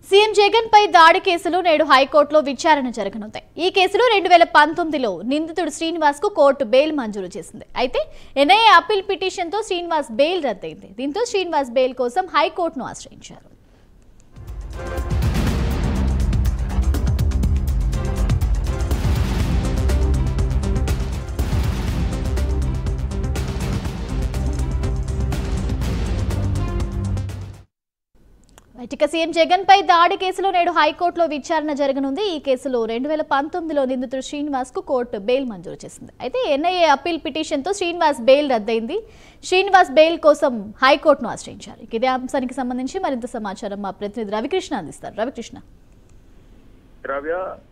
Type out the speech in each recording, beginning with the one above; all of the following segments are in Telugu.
సీఎం జగన్ పై దాడి కేసులో నేడు హైకోర్టులో విచారణ జరగనుంది ఈ కేసులో రెండు వేల పంతొమ్మిదిలో నిందితుడు శ్రీనివాస్ కు కోర్టు బెయిల్ మంజూరు చేసింది అయితే ఎన్ఐఏ అప్పీల్ పిటిషన్ తో శ్రీనివాస్ బెయిల్ రద్దయింది దీంతో శ్రీనివాస్ బెయిల్ కోసం హైకోర్టును ఆశ్రయించారు ఇక సీఎం జగన్ పై దాడి కేసులో నేడు హైకోర్టులో విచారణ జరగనుంది ఈ కేసులో రెండు వేల పంతొమ్మిదిలో నిందితుడు శ్రీనివాస్ కు కోర్టు బెయిల్ మంజూరు చేసింది అయితే ఎన్ఐఏ అప్పీల్ పిటిషన్ తో శ్రీనివాస్ బెయిల్ రద్దయింది శ్రీనివాస్ బెయిల్ కోసం హైకోర్టును ఆశ్రయించారు ఇక ఇదే అంశానికి సంబంధించి మరింత సమాచారం మా ప్రతినిధి రవికృష్ణ అందిస్తారు రవికృష్ణ రావ్య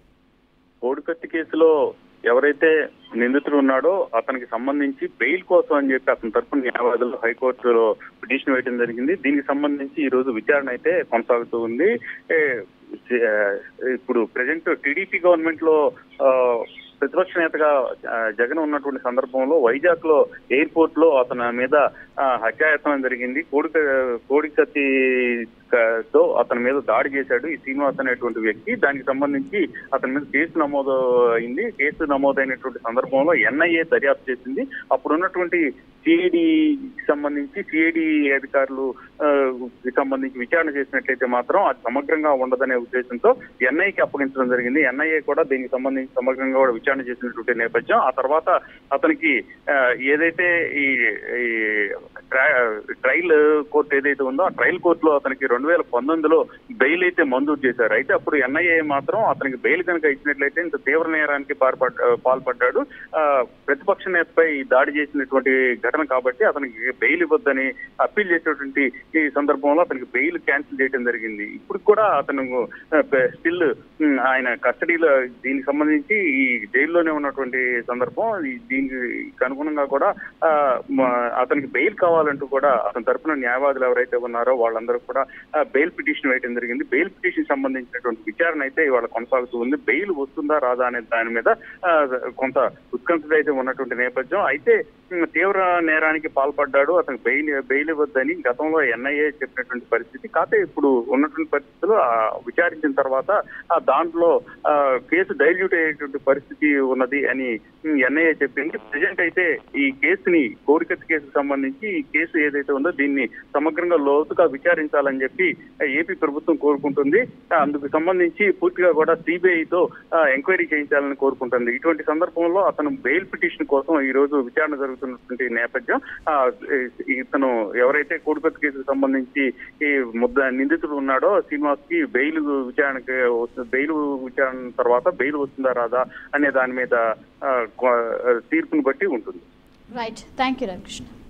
కోడికత్తి కేసులో ఎవరైతే నిందితుడు ఉన్నాడో అతనికి సంబంధించి బెయిల్ కోసం అని చెప్పి అతని తరఫున న్యాయవాదులు హైకోర్టులో పిటిషన్ వేయడం జరిగింది దీనికి సంబంధించి ఈ రోజు విచారణ అయితే కొనసాగుతూ ఉంది ఏ, ఏ, ఇప్పుడు ప్రజెంట్ టీడీపీ గవర్నమెంట్ లో ఆ, ప్రతిపక్ష నేతగా ఆ, జగన్ ఉన్నటువంటి సందర్భంలో వైజాగ్ లో ఎయిర్పోర్ట్ లో అతని మీద ఆ, హత్యాయత్నం జరిగింది కోడిక కోడికత్తి క- తో అతని మీద దాడి చేశాడు ఈ శ్రీనివాస్ అనేటువంటి వ్యక్తి దానికి సంబంధించి అతని మీద కేసు నమోదు అయింది కేసు నమోదైనటువంటి సందర్భంలో ఎన్ఐఏ దర్యాప్తు చేసింది అప్పుడు ఉన్నటువంటి సిఐడి సంబంధించి సిఐడి అధికారులు ఆ, కి సంబంధించి విచారణ చేసినట్లయితే మాత్రం అది సమగ్రంగా ఉండదనే ఉద్దేశంతో ఎన్ఐకి అప్పగించడం జరిగింది ఎన్ఐఏ కూడా దీనికి సంబంధించి సమగ్రంగా కూడా విచారణ చేసినటువంటి నేపథ్యం ఆ తర్వాత అతనికి ఆ, ఏదైతే ఈ ఈ ట్రై- ట్రయల్ కోర్టు ఏదైతే ఉందో ఆ ట్రయల్ కోర్టులో అతనికి రెండు వేల పంతొమ్మిదిలో బెయిల్ అయితే మంజూరు చేశారు అయితే అప్పుడు ఎన్ఐఏ మాత్రం అతనికి బెయిల్ కనుక ఇచ్చినట్లయితే ఇంత తీవ్ర నేరానికి పాల్పడ్ పాల్పడ్డాడు ఆ, ప్రతిపక్ష నేతపై దాడి చేసినటువంటి ఘటన కాబట్టి అతనికి బెయిల్ ఇవ్వద్దని అప్పీల్ చేసినటువంటి ఈ సందర్భంలో అతనికి బెయిల్ క్యాన్సిల్ చేయడం జరిగింది ఇప్పుడు కూడా అతను స్టిల్ ఆయన కస్టడీలో దీనికి సంబంధించి ఈ జైల్లోనే ఉన్నటువంటి సందర్భం ఈ- దీనికి అనుగుణంగా కూడా ఆ, మ- అతనికి బెయిల్ కావాలంటూ కూడా అతని తరపున న్యాయవాదులు ఎవరైతే ఉన్నారో వాళ్ళందరూ కూడా ఆ, బెయిల్ పిటిషన్ వేయడం జరిగింది బెయిల్ పిటిషన్ సంబంధించినటువంటి విచారణ అయితే ఇవాళ కొనసాగుతూ ఉంది బెయిల్ వస్తుందా రాదా అనే దాని మీద ఆ, కొంత ఉత్కంఠత అయితే ఉన్నటువంటి నేపథ్యం అయితే ఉమ్, తీవ్ర నేరానికి పాల్పడ్డాడు అతనికి బెయిల్ బెయిల్ ఇవ్వద్దని గతంలో ఎన్ఐఏ చెప్పినటువంటి పరిస్థితి కాకపోతే ఇప్పుడు ఉన్నటువంటి పరిస్థితులు ఆ, విచారించిన తర్వాత ఆ దాంట్లో ఆ, కేసు డైల్యూట్ అయ్యేటువంటి పరిస్థితి ఉన్నది అని ఎన్ఐఏ చెప్పింది ప్రజెంట్ అయితే ఈ కేసుని కోరికత్ కేసుకు సంబంధించి ఈ కేసు ఏదైతే ఉందో దీన్ని సమగ్రంగా లోతుగా విచారించాలని చెప్పి ఏపీ ప్రభుత్వం కోరుకుంటుంది ఆ, అందుకు సంబంధించి పూర్తిగా కూడా సిబిఐతో ఎంక్వైరీ చేయించాలని కోరుకుంటుంది ఇటువంటి సందర్భంలో అతను బెయిల్ పిటిషన్ కోసం ఈ రోజు విచారణ జరుగుతున్నటువంటి నేపథ్యం ఆ, ఈ- ఇతను ఎవరైతే కోడిపత్తి కేసుకు సంబంధించి ఈ ముద్ద నిందితుడు ఉన్నాడో శ్రీనివాస్ కి బెయిల్ విచారణకి వస్తు- బెయిల్ విచారణ తర్వాత బెయిల్ వస్తుందా రాదా అనే దాని మీద ఆ, కొ- తీర్పును బట్టి ఉంటుంది రైట్ థ్యాంక్ యూ రవికృష్ణ